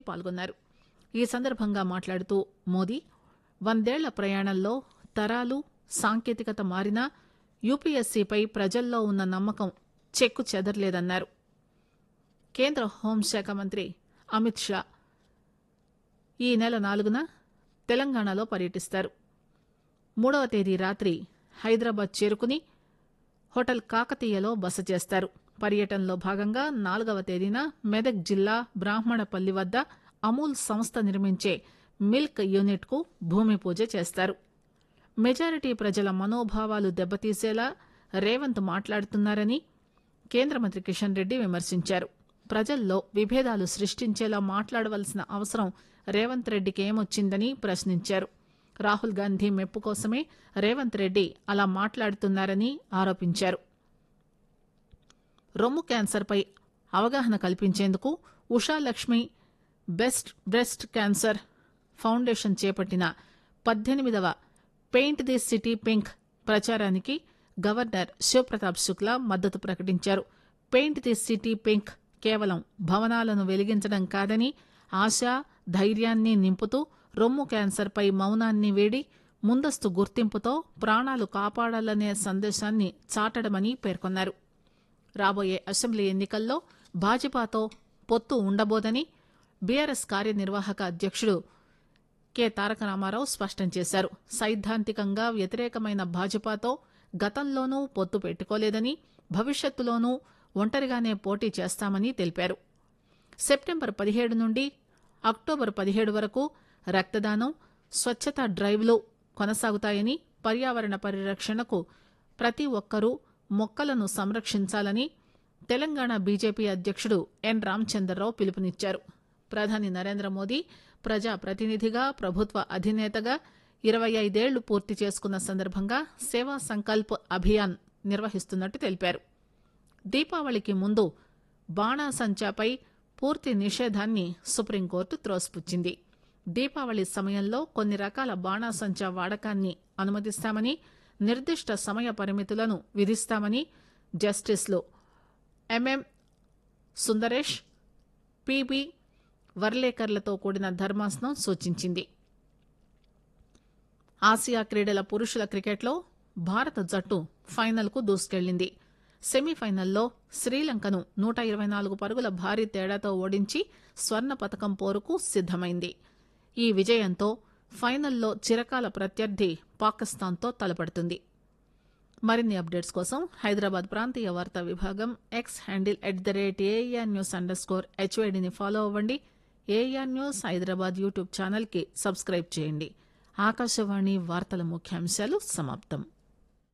పాల్గొన్నారు ఈ సందర్భంగా మాట్లాడుతూ మోదీ వందేళ్ల ప్రయాణంలో తరాలు సాంకేతికత మారినా యూపీఎస్సీపై ప్రజల్లో ఉన్న నమ్మకం చెక్కు చెదరలేదన్నారు కేంద్ర హోంశాఖ మంత్రి అమిత్ షా ఈ నెల నాలుగున తెలంగాణలో పర్యటిస్తారు మూడవ తేదీ రాత్రి హైదరాబాద్ చేరుకుని హోటల్ కాకతీయలో బస చేస్తారు పర్యటనలో భాగంగా నాలుగవ తేదీన మెదక్ జిల్లా బ్రాహ్మణపల్లి వద్ద అమూల్ సంస్థ నిర్మించే మిల్క్ యూనిట్ కు భూమి పూజ చేస్తారు మెజారిటీ ప్రజల మనోభావాలు దెబ్బతీసేలా రేవంత్ మాట్లాడుతున్నారని కేంద్ర మంత్రి కిషన్ రెడ్డి విమర్శించారు ప్రజల్లో విభేదాలు సృష్టించేలా మాట్లాడవలసిన అవసరం రేవంత్ రెడ్డికి ఏమొచ్చిందని ప్రశ్నించారు రాహుల్ గాంధీ మెప్పు కోసమే రేవంత్ రెడ్డి అలా మాట్లాడుతున్నారని ఆరోపించారు రొమ్ము క్యాన్సర్పై అవగాహన కల్పించేందుకు Usha Lakshmi best breast cancer foundation చేపట్టిన పద్దెనిమిదవ పెయింట్ ది సిటీ పింక్ ప్రచారానికి గవర్నర్ శివప్రతాప్ శుక్లా మద్దతు ప్రకటించారు పెయింట్ ది సిటీ పింక్ కేవలం భవనాలను వెలిగించడం కాదని ఆశ ధైర్యాన్ని నింపుతూ రొమ్ము క్యాన్సర్పై మౌనాన్ని వీడి ముందస్తు గుర్తింపుతో ప్రాణాలు కాపాడాలనే సందేశాన్ని చాటడమని పేర్కొన్నారు రాబోయే అసెంబ్లీ ఎన్నికల్లో భాజపాతో పొత్తు ఉండబోదని బీఆర్ఎస్ కార్యనిర్వాహక అధ్యక్షుడు కె తారక రామారావు స్పష్టం చేశారు సైద్ధాంతికంగా వ్యతిరేకమైన భాజపాతో గతంలోనూ పొత్తు పెట్టుకోలేదని భవిష్యత్తులోనూ ఒంటరిగానే పోటీ చేస్తామని తెలిపారు సెప్టెంబర్ పదిహేడు నుండి అక్టోబర్ పదిహేడు వరకు రక్తదానం స్వచ్ఛతా డ్రైవ్లు కొనసాగుతాయని పర్యావరణ పరిరక్షణకు ప్రతి ఒక్కరూ మొక్కలను సంరక్షించాలని తెలంగాణ బీజేపీ అధ్యక్షుడు ఎన్ రామచంద్రరావు పిలుపునిచ్చారు ప్రధాని నరేంద్ర మోదీ ప్రజా ప్రతినిధిగా ప్రభుత్వ అధినేతగా ఇరవై ఐదేళ్లు పూర్తి చేసుకున్న సందర్భంగా సేవా సంకల్ప్ అభియాన్ నిర్వహిస్తున్నట్టు తెలిపారు దీపావళికి ముందు బాణాసంచాపై పూర్తి నిషేధాన్ని సుప్రీంకోర్టు త్రోసిపుచ్చింది దీపావళి సమయంలో కొన్ని రకాల బాణాసంచా వాడకాన్ని అనుమతిస్తామని నిర్దిష్ట సమయ పరిమితులను విధిస్తామని జస్టిస్లు ఎంఎం సుందరేష్ పిబి వర్లేకర్లతో కూడిన ధర్మాసనం సూచించింది ఆసియా క్రీడల పురుషుల క్రికెట్లో భారత జట్టు ఫైనల్కు దూసుకెళ్లింది సెమీఫైనల్లో శ్రీలంకను నూట ఇరవై నాలుగు పరుగుల భారీ తేడాతో ఓడించి స్వర్ణ పతకం పోరుకు సిద్దమైంది ఈ విజయంతో ఫైనల్లో చిరకాల ప్రత్యర్థి పాకిస్తాన్తో తలపడుతుంది మరిన్ని అప్డేట్స్ కోసం హైదరాబాద్ ప్రాంతీయ వార్తా విభాగం X handle at the rate A R news underscore స్కోర్ హెచ్వైడిని ఫాలో అవ్వండి ఏఆర్ న్యూస్ హైదరాబాద్ యూట్యూబ్ ఛానల్కి సబ్స్క్రైబ్ చేయండి ఆకాశవాణి వార్తల ముఖ్యాంశాలు సమాప్తం